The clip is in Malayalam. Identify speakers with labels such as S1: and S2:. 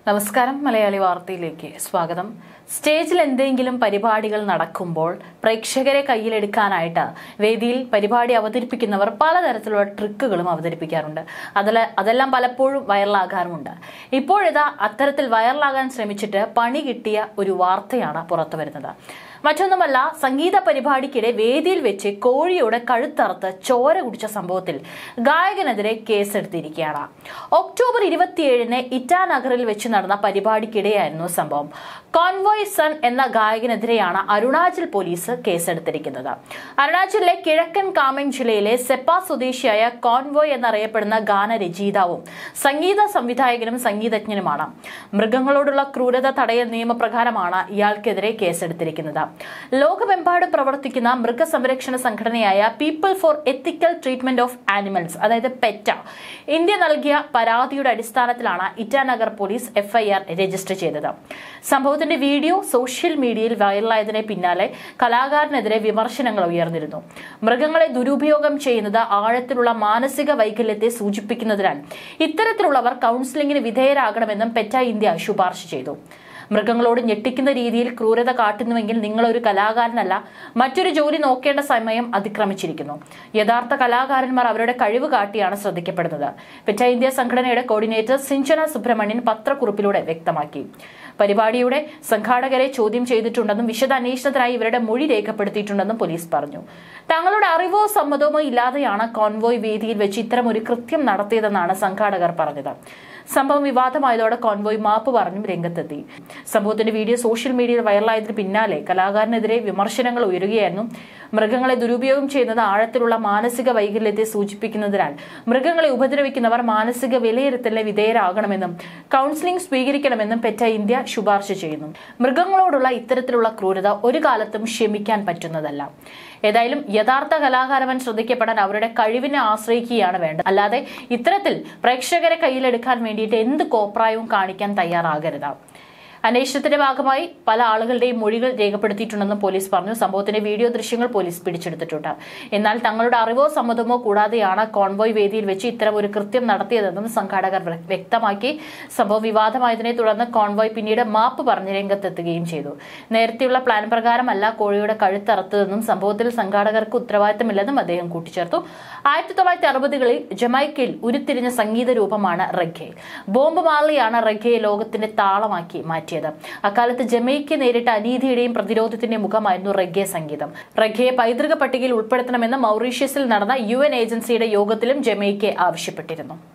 S1: നമസ്കാരം മലയാളി വാർത്തയിലേക്ക് സ്വാഗതം സ്റ്റേജിൽ എന്തെങ്കിലും പരിപാടികൾ നടക്കുമ്പോൾ പ്രേക്ഷകരെ കയ്യിലെടുക്കാനായിട്ട് വേദിയിൽ പരിപാടി അവതരിപ്പിക്കുന്നവർ പലതരത്തിലുള്ള ട്രിക്കുകളും അവതരിപ്പിക്കാറുണ്ട് അതിൽ അതെല്ലാം പലപ്പോഴും വൈറലാകാറുമുണ്ട് ഇപ്പോഴിതാ അത്തരത്തിൽ വൈറലാകാൻ ശ്രമിച്ചിട്ട് പണി കിട്ടിയ ഒരു വാർത്തയാണ് പുറത്തു വരുന്നത് മറ്റൊന്നുമല്ല സംഗീത പരിപാടിക്കിടെ വേദിയിൽ വെച്ച് കോഴിയുടെ കഴുത്തറുത്ത് ചോര കുടിച്ച സംഭവത്തിൽ ഗായകനെതിരെ കേസെടുത്തിരിക്കുകയാണ് ഒക്ടോബർ ഇരുപത്തിയേഴിന് ഇറ്റാനഗറിൽ വെച്ച് നടന്ന പരിപാടിക്കിടെയായിരുന്നു സംഭവം കോൺവോയ് സൺ എന്ന ഗായകനെതിരെയാണ് അരുണാചൽ പോലീസ് കേസെടുത്തിരിക്കുന്നത് അരുണാചലിലെ കിഴക്കൻ കാമെങ് ജില്ലയിലെ സെപ്പ സ്വദേശിയായ കോൺവോയ് എന്നറിയപ്പെടുന്ന ഗാനരചയിതാവും സംഗീത സംവിധായകനും സംഗീതജ്ഞനുമാണ് മൃഗങ്ങളോടുള്ള ക്രൂരത തടയൽ നിയമപ്രകാരമാണ് ഇയാൾക്കെതിരെ കേസെടുത്തിരിക്കുന്നത് ലോകമെമ്പാടും പ്രവർത്തിക്കുന്ന മൃഗസംരക്ഷണ സംഘടനയായ People for Ethical Treatment of Animals അതായത് പെറ്റ ഇന്ത്യ നൽകിയ പരാതിയുടെ അടിസ്ഥാനത്തിലാണ് ഇറ്റാനഗർ പോലീസ് എഫ്ഐആർ രജിസ്റ്റർ ചെയ്തത് സംഭവത്തിന്റെ വീഡിയോ സോഷ്യൽ മീഡിയയിൽ വൈറലായതിനെ പിന്നാലെ കലാകാരനെതിരെ വിമർശനങ്ങൾ ഉയർന്നിരുന്നു മൃഗങ്ങളെ ദുരുപയോഗം ചെയ്യുന്നത് ആഴത്തിലുള്ള മാനസിക വൈകല്യത്തെ സൂചിപ്പിക്കുന്നതിനാൽ ഇത്തരത്തിലുള്ളവർ കൌൺസിലിംഗിന് വിധേയരാകണമെന്നും പെറ്റ ഇന്ത്യ ശുപാർശ ചെയ്തു മൃഗങ്ങളോട് ഞെട്ടിക്കുന്ന രീതിയിൽ ക്രൂരത കാട്ടുന്നുവെങ്കിൽ നിങ്ങൾ ഒരു കലാകാരനല്ല മറ്റൊരു ജോലി നോക്കേണ്ട സമയം അതിക്രമിച്ചിരിക്കുന്നു യഥാർത്ഥ കലാകാരന്മാർ അവരുടെ കഴിവ് കാട്ടിയാണ് ശ്രദ്ധിക്കപ്പെടുന്നത് പെറ്റ ഇന്ത്യ സംഘടനയുടെ കോർഡിനേറ്റർ സിഞ്ചന സുബ്രഹ്മണ്യൻ പത്രക്കുറിപ്പിലൂടെ വ്യക്തമാക്കി പരിപാടിയുടെ സംഘാടകരെ ചോദ്യം ചെയ്തിട്ടുണ്ടെന്നും വിശദ അന്വേഷണത്തിനായി ഇവരുടെ മൊഴി രേഖപ്പെടുത്തിയിട്ടുണ്ടെന്നും പോലീസ് പറഞ്ഞു തങ്ങളുടെ അറിവോ സമ്മതമോ ഇല്ലാതെയാണ് കോൺവോയ് വേദിയിൽ വെച്ച് ഇത്തരം ഒരു കൃത്യം നടത്തിയതെന്നാണ് സംഘാടകർ പറഞ്ഞത് സംഭവം വിവാദമായതോടെ കോൺവോയ് മാപ്പ് പറഞ്ഞും രംഗത്തെത്തി സംഭവത്തിന്റെ വീഡിയോ സോഷ്യൽ മീഡിയയിൽ വൈറലായതിന് പിന്നാലെ കലാകാരനെതിരെ വിമർശനങ്ങൾ ഉയരുകയായിരുന്നു മൃഗങ്ങളെ ദുരുപയോഗം ചെയ്യുന്നത് ആഴത്തിലുള്ള മാനസിക വൈകല്യത്തെ സൂചിപ്പിക്കുന്നതിനാൽ മൃഗങ്ങളെ ഉപദ്രവിക്കുന്നവർ മാനസിക വിലയിരുത്തലിന് വിധേയരാകണമെന്നും കൌൺസിലിംഗ് സ്വീകരിക്കണമെന്നും പെറ്റ ഇന്ത്യ ശുപാർശ ചെയ്യുന്നു മൃഗങ്ങളോടുള്ള ഇത്തരത്തിലുള്ള ക്രൂരത ഒരു കാലത്തും ക്ഷമിക്കാൻ പറ്റുന്നതല്ല ഏതായാലും യഥാർത്ഥ കലാകാരവൻ ശ്രദ്ധിക്കപ്പെടാൻ അവരുടെ കഴിവിനെ ആശ്രയിക്കുകയാണ് വേണ്ടത് അല്ലാതെ ഇത്തരത്തിൽ പ്രേക്ഷകരെ കയ്യിലെടുക്കാൻ വേണ്ടിയിട്ട് എന്ത് കോപ്രായവും കാണിക്കാൻ തയ്യാറാകരുത് അന്വേഷണത്തിന്റെ ഭാഗമായി പല ആളുകളുടെയും മൊഴികൾ രേഖപ്പെടുത്തിയിട്ടുണ്ടെന്നും പോലീസ് പറഞ്ഞു സംഭവത്തിന്റെ വീഡിയോ ദൃശ്യങ്ങൾ പോലീസ് പിടിച്ചെടുത്തിട്ടുണ്ട് എന്നാൽ തങ്ങളുടെ അറിവോ സമ്മതമോ കൂടാതെയാണ് കോൺവോയ് വേദിയിൽ വെച്ച് ഇത്തരം ഒരു കൃത്യം നടത്തിയതെന്നും സംഘാടകർ വ്യ- വ്യക്തമാക്കി സംഭവം വിവാദമായതിനെ തുടർന്ന് കോൺവോയ് പിന്നീട് മാപ്പ് പറഞ്ഞ് രംഗത്തെത്തുകയും ചെയ്തു നേരത്തെയുള്ള പ്ലാൻ പ്രകാരമല്ല കോഴിയുടെ കഴുത്തറുത്തതെന്നും സംഭവത്തിൽ സംഘാടകർക്ക് ഉത്തരവാദിത്തമില്ലെന്നും അദ്ദേഹം കൂട്ടിച്ചേർത്തു ആയിരത്തി തൊള്ളായിരത്തി അറുപതുകളിൽ ജമൈക്കയിൽ ഉരുത്തിരിഞ്ഞ സംഗീത രൂപമാണ് റെഗെ ബോംബ് മാർലിയാണ് റെഗയെ ലോകത്തിന്റെ താളമാക്കി മാറ്റിയത് അക്കാലത്ത് ജമൈക്ക നേരിട്ട അനീതിയുടെയും പ്രതിരോധത്തിന്റെയും മുഖമായിരുന്നു റെഗെ സംഗീതം റെഗയെ പൈതൃക പട്ടികയിൽ ഉൾപ്പെടുത്തണമെന്ന് മൗറീഷ്യസിൽ നടന്ന യു എൻ ഏജൻസിയുടെ യോഗത്തിലും ജമൈക്ക ആവശ്യപ്പെട്ടിരുന്നു